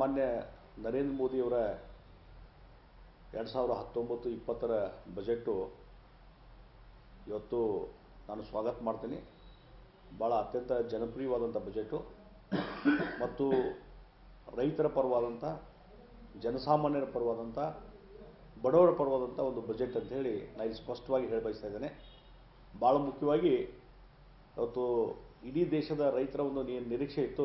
ಸನ್ಮಾನ್ಯ ನರೇಂದ್ರ ಮೋದಿಯವರ ಎರಡು ಸಾವಿರ ಹತ್ತೊಂಬತ್ತು ಇಪ್ಪತ್ತರ ಬಜೆಟು ಇವತ್ತು ನಾನು ಸ್ವಾಗತ ಮಾಡ್ತೀನಿ ಭಾಳ ಅತ್ಯಂತ ಜನಪ್ರಿಯವಾದಂಥ ಬಜೆಟು ಮತ್ತು ರೈತರ ಪರವಾದಂಥ ಜನಸಾಮಾನ್ಯರ ಪರವಾದಂಥ ಬಡವರ ಪರವಾದಂಥ ಒಂದು ಬಜೆಟ್ ಅಂತ ಹೇಳಿ ನಾನು ಇಲ್ಲಿ ಸ್ಪಷ್ಟವಾಗಿ ಹೇಳಿ ಬಯಸ್ತಾ ಇದ್ದೇನೆ ಭಾಳ ಮುಖ್ಯವಾಗಿ ಇವತ್ತು ಇಡೀ ದೇಶದ ರೈತರ ಒಂದು ನಿ- ನಿರೀಕ್ಷೆ ಇತ್ತು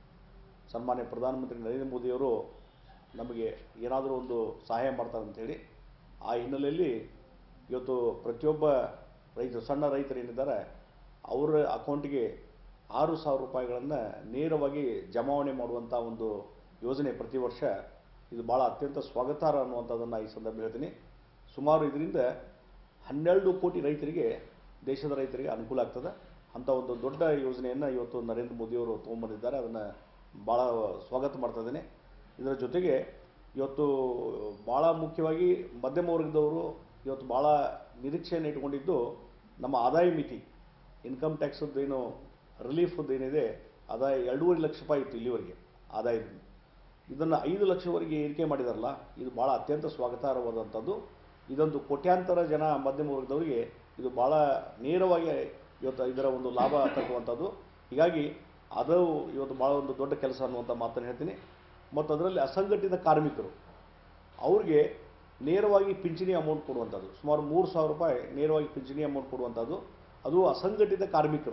ಸನ್ಮಾನ್ಯ ಪ್ರಧಾನಮಂತ್ರಿ ನರೇಂದ್ರ ಮೋದಿಯವರು ನಮಗೆ ಏನಾದರೂ ಒಂದು ಸಹಾಯ ಮಾಡ್ತಾರೆ ಅಂತೇಳಿ ಆ ಹಿನ್ನೆಲೆಯಲ್ಲಿ ಇವತ್ತು ಪ್ರತಿಯೊಬ್ಬ ರೈತರು ಸಣ್ಣ ರೈತರು ಏನಿದ್ದಾರೆ ಅವರ ಅಕೌಂಟಿಗೆ ಆರು ಸಾವಿರ ರೂಪಾಯಿಗಳನ್ನು ನೇರವಾಗಿ ಜಮಾವಣೆ ಮಾಡುವಂಥ ಒಂದು ಯೋಜನೆ ಪ್ರತಿ ವರ್ಷ ಇದು ಭಾಳ ಅತ್ಯಂತ ಸ್ವಾಗತಾರ್ಹ ಅನ್ನುವಂಥದ್ದನ್ನು ಈ ಸಂದರ್ಭ ಹೇಳ್ತೀನಿ ಸುಮಾರು ಇದರಿಂದ ಹನ್ನೆರಡು ಕೋಟಿ ರೈತರಿಗೆ ದೇಶದ ರೈತರಿಗೆ ಅನುಕೂಲ ಆಗ್ತದೆ ಅಂಥ ಒಂದು ದೊಡ್ಡ ಯೋಜನೆಯನ್ನು ಇವತ್ತು ನರೇಂದ್ರ ಮೋದಿಯವರು ತೊಗೊಂಬಂದಿದ್ದಾರೆ ಅದನ್ನು ಭಾಳ ಸ್ವಾಗತ ಮಾಡ್ತಾ ಇದ್ದೇನೆ ಇದರ ಜೊತೆಗೆ ಇವತ್ತು ಭಾಳ ಮುಖ್ಯವಾಗಿ ಮಧ್ಯಮ ವರ್ಗದವರು ಇವತ್ತು ಭಾಳ ನಿರೀಕ್ಷೆಯನ್ನು ಇಟ್ಕೊಂಡಿದ್ದು ನಮ್ಮ ಆದಾಯ ಮಿತಿ ಇನ್ಕಮ್ ಟ್ಯಾಕ್ಸದ್ದು ಏನು ರಿಲೀಫದ್ದು ಏನಿದೆ ಆದಾಯ ಎರಡೂವರೆ ಲಕ್ಷ ರೂಪಾಯಿ ಇತ್ತು ಇಲ್ಲಿವರೆಗೆ ಆದಾಯದಿಂದ ಇದನ್ನು ಐದು ಲಕ್ಷವರೆಗೆ ಏರಿಕೆ ಮಾಡಿದಾರಲ್ಲ ಇದು ಭಾಳ ಅತ್ಯಂತ ಸ್ವಾಗತಾರ್ಹವಾದಂಥದ್ದು ಇದೊಂದು ಕೋಟ್ಯಾಂತರ ಜನ ಮಧ್ಯಮ ವರ್ಗದವರಿಗೆ ಇದು ಭಾಳ ನೇರವಾಗಿ ಇವತ್ತು ಇದರ ಒಂದು ಲಾಭ ತಕ್ಕುವಂಥದ್ದು ಹೀಗಾಗಿ ಅದು ಇವತ್ತು ಭಾಳ ಒಂದು ದೊಡ್ಡ ಕೆಲಸ ಅನ್ನುವಂಥ ಮಾತನ್ನು ಹೇಳ್ತೀನಿ ಮತ್ತು ಅದರಲ್ಲಿ ಅಸಂಘಟಿತ ಕಾರ್ಮಿಕರು ಅವ್ರಿಗೆ ನೇರವಾಗಿ ಪಿಂಚಣಿ ಅಮೌಂಟ್ ಕೊಡುವಂಥದ್ದು ಸುಮಾರು ಮೂರು ಸಾವಿರ ರೂಪಾಯಿ ನೇರವಾಗಿ ಪಿಂಚಣಿ ಅಮೌಂಟ್ ಕೊಡುವಂಥದ್ದು ಅದು ಅಸಂಘಟಿತ ಕಾರ್ಮಿಕರು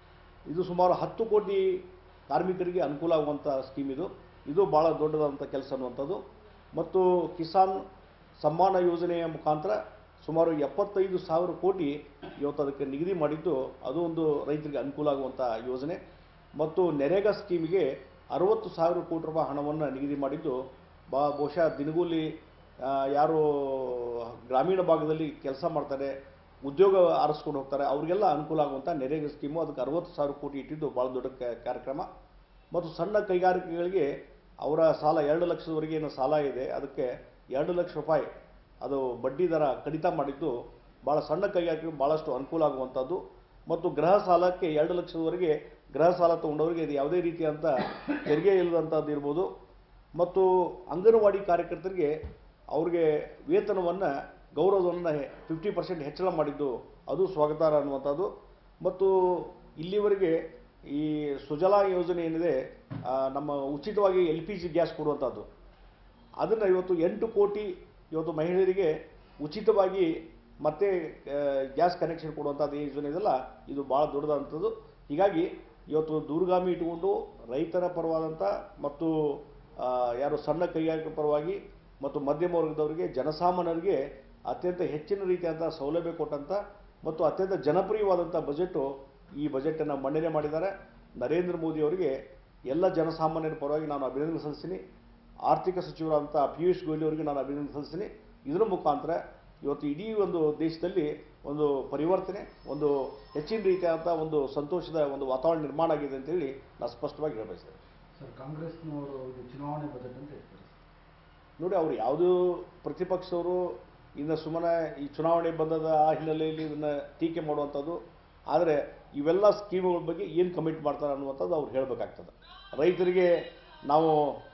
ಇದು ಸುಮಾರು ಹತ್ತು ಕೋಟಿ ಕಾರ್ಮಿಕರಿಗೆ ಅನುಕೂಲ ಆಗುವಂಥ ಸ್ಕೀಮ್ ಇದು ಇದು ಭಾಳ ದೊಡ್ಡದಾದಂಥ ಕೆಲಸ ಅನ್ನುವಂಥದ್ದು ಮತ್ತು ಕಿಸಾನ್ ಸಮ್ಮಾನ ಯೋಜನೆಯ ಮುಖಾಂತರ ಸುಮಾರು ಎಪ್ಪತ್ತೈದು ಸಾವಿರ ಕೋಟಿ ಇವತ್ತು ಅದಕ್ಕೆ ನಿಗದಿ ಮಾಡಿದ್ದು ಅದು ಒಂದು ರೈತರಿಗೆ ಅನುಕೂಲ ಆಗುವಂಥ ಯೋಜನೆ ಮತ್ತು ನೆರೇಗಾ ಸ್ಕೀಮಿಗೆ ಅರವತ್ತು ಸಾವಿರ ಕೋಟಿ ರೂಪಾಯಿ ಹಣವನ್ನು ನಿಗದಿ ಮಾಡಿದ್ದು ಬಾ ಬಹುಶಃ ದಿನಗೂಲಿ ಆ, ಯಾರು ಗ್ರಾಮೀಣ ಭಾಗದಲ್ಲಿ ಕೆಲಸ ಮಾಡ್ತಾರೆ ಉದ್ಯೋಗ ಆರಿಸ್ಕೊಂಡು ಹೋಗ್ತಾರೆ ಅವರಿಗೆಲ್ಲ ಅನುಕೂಲ ಆಗುವಂಥ ನೆರೇಗ ಸ್ಕೀಮು ಅದಕ್ಕೆ ಅರವತ್ತು ಸಾವಿರ ಕೋಟಿ ಇಟ್ಟಿದ್ದು ಭಾಳ ದೊಡ್ಡ ಕ- ಕಾರ್ಯಕ್ರಮ ಮತ್ತು ಸಣ್ಣ ಕೈಗಾರಿಕೆಗಳಿಗೆ ಅವರ ಸಾಲ ಎರಡು ಲಕ್ಷದವರೆಗೆ ಏನು ಸಾಲ ಇದೆ ಅದಕ್ಕೆ ಎರಡು ಲಕ್ಷ ರೂಪಾಯಿ ಅದು ಬಡ್ಡಿ ದರ ಕಡಿತ ಮಾಡಿದ್ದು ಭಾಳ ಸಣ್ಣ ಕೈಗಾರಿಕೆಗೆ ಭಾಳಷ್ಟು ಅನುಕೂಲ ಆಗುವಂಥದ್ದು ಮತ್ತು ಗೃಹ ಸಾಲಕ್ಕೆ ಎರಡು ಲಕ್ಷದವರೆಗೆ ಗೃಹ ಸಾಲ ತೊಗೊಂಡವರಿಗೆ ಇದು ಯಾವುದೇ ರೀತಿಯಂಥ ತೆರಿಗೆ ಇಲ್ಲದಂಥದ್ದು ಇರ್ಬೋದು ಮತ್ತು ಅಂಗನವಾಡಿ ಕಾರ್ಯಕರ್ತರಿಗೆ ಅವ್ರಿಗೆ ವೇತನವನ್ನು ಗೌರವವನ್ನು ಫಿಫ್ಟಿ ಪರ್ಸೆಂಟ್ ಹೆಚ್ಚಳ ಮಾಡಿದ್ದು ಅದು ಸ್ವಾಗತಾರ್ಹ ಅನ್ನುವಂಥದ್ದು ಮತ್ತು ಇಲ್ಲಿವರೆಗೆ ಈ ಸುಜಲಾ ಯೋಜನೆ ಏನಿದೆ ಆ, ನಮ್ಮ ಉಚಿತವಾಗಿ ಎಲ್ ಪಿ ಜಿ ಗ್ಯಾಸ್ ಕೊಡುವಂಥದ್ದು ಅದನ್ನು ಇವತ್ತು ಎಂಟು ಕೋಟಿ ಇವತ್ತು ಮಹಿಳೆಯರಿಗೆ ಉಚಿತವಾಗಿ ಮತ್ತೆ ಗ್ಯಾಸ್ ಕನೆಕ್ಷನ್ ಕೊಡುವಂಥದ್ದು ಈ ಯೋಜನೆ ಇದೆಲ್ಲ ಇದು ಭಾಳ ದೊಡ್ಡದಂಥದ್ದು ಹೀಗಾಗಿ ಇವತ್ತು ದೂರಗಾಮಿ ಇಟ್ಟುಕೊಂಡು ರೈತರ ಪರವಾದಂಥ ಮತ್ತು ಆ, ಯಾರು ಸಣ್ಣ ಕೈಗಾರಿಕೆ ಪರವಾಗಿ ಮತ್ತು ಮಧ್ಯಮ ವರ್ಗದವರಿಗೆ ಜನಸಾಮಾನ್ಯರಿಗೆ ಅತ್ಯಂತ ಹೆಚ್ಚಿನ ರೀತಿಯಾದಂಥ ಸೌಲಭ್ಯ ಕೊಟ್ಟಂಥ ಮತ್ತು ಅತ್ಯಂತ ಜನಪ್ರಿಯವಾದಂಥ ಬಜೆಟು ಈ ಬಜೆಟನ್ನು ಮಂಡನೆ ಮಾಡಿದ್ದಾರೆ ನರೇಂದ್ರ ಮೋದಿ ಅವರಿಗೆ ಎಲ್ಲ ಜನಸಾಮಾನ್ಯರ ಪರವಾಗಿ ನಾನು ಅಭಿನಂದನೆ ಸಲ್ಲಿಸ್ತೀನಿ ಆರ್ಥಿಕ ಸಚಿವರಾದಂಥ ಪಿಯೂಷ್ ಗೋಯಲ್ ಅವರಿಗೆ ನಾನು ಅಭಿನಂದನೆ ಸಲ್ಲಿಸ್ತೀನಿ ಇದರ ಮುಖಾಂತರ ಇವತ್ತು ಇಡೀ ಒಂದು ದೇಶದಲ್ಲಿ ಒಂದು ಪರಿವರ್ತನೆ ಒಂದು ಹೆಚ್ಚಿನ ರೀತಿಯಾದಂಥ ಒಂದು ಸಂತೋಷದ ಒಂದು ವಾತಾವರಣ ನಿರ್ಮಾಣ ಆಗಿದೆ ಅಂತೇಳಿ ನಾನು ಸ್ಪಷ್ಟವಾಗಿ ಹೇಳಬಯಸ್ತೇನೆ ಸರ್ ಕಾಂಗ್ರೆಸ್ನವರು ಇದು ಚುನಾವಣೆ ಬಜೆಟ್ ಅಂತ ಹೇಳ್ತಾರೆ ನೋಡಿ ಅವ್ರು ಯಾವುದೂ ಪ್ರತಿಪಕ್ಷದವರು ಇನ್ನು ಸುಮ್ಮನೆ ಈ ಚುನಾವಣೆ ಬಂದದ ಆ ಹಿನ್ನೆಲೆಯಲ್ಲಿ ಇದನ್ನು ಟೀಕೆ ಮಾಡುವಂಥದ್ದು ಆದರೆ ಇವೆಲ್ಲ ಸ್ಕೀಮ್ಗಳ ಬಗ್ಗೆ ಏನು ಕಮಿಟ್ ಮಾಡ್ತಾರೆ ಅನ್ನುವಂಥದ್ದು ಅವ್ರು ಹೇಳಬೇಕಾಗ್ತದೆ ರೈತರಿಗೆ ನಾವು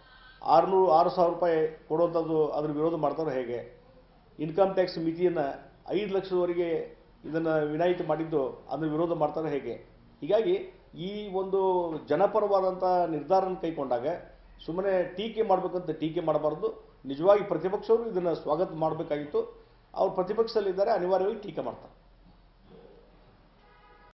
ಆರುನೂರು ಆರು ಸಾವಿರ ರೂಪಾಯಿ ಕೊಡುವಂಥದ್ದು ಅದ್ರ ವಿರೋಧ ಮಾಡ್ತಾರೋ ಹೇಗೆ ಇನ್ಕಮ್ ಟ್ಯಾಕ್ಸ್ ಮಿತಿಯನ್ನು ಐದು ಲಕ್ಷದವರೆಗೆ ಇದನ್ನು ವಿನಾಯಿತಿ ಮಾಡಿದ್ದು ಅದನ್ನು ವಿರೋಧ ಮಾಡ್ತಾರೋ ಹೇಗೆ ಹೀಗಾಗಿ ಈ ಒಂದು ಜನಪರವಾದಂಥ ನಿರ್ಧಾರನ ಕೈಗೊಂಡಾಗ ಸುಮ್ಮನೆ ಟೀಕೆ ಮಾಡಬೇಕಂತ ಟೀಕೆ ಮಾಡಬಾರ್ದು ನಿಜವಾಗಿ ಪ್ರತಿಪಕ್ಷವರು ಇದನ್ನು ಸ್ವಾಗತ ಮಾಡಬೇಕಾಗಿತ್ತು ಅವ್ರು ಪ್ರತಿಪಕ್ಷದಲ್ಲಿದ್ದಾರೆ ಅನಿವಾರ್ಯವಾಗಿ ಟೀಕೆ ಮಾಡ್ತಾರೆ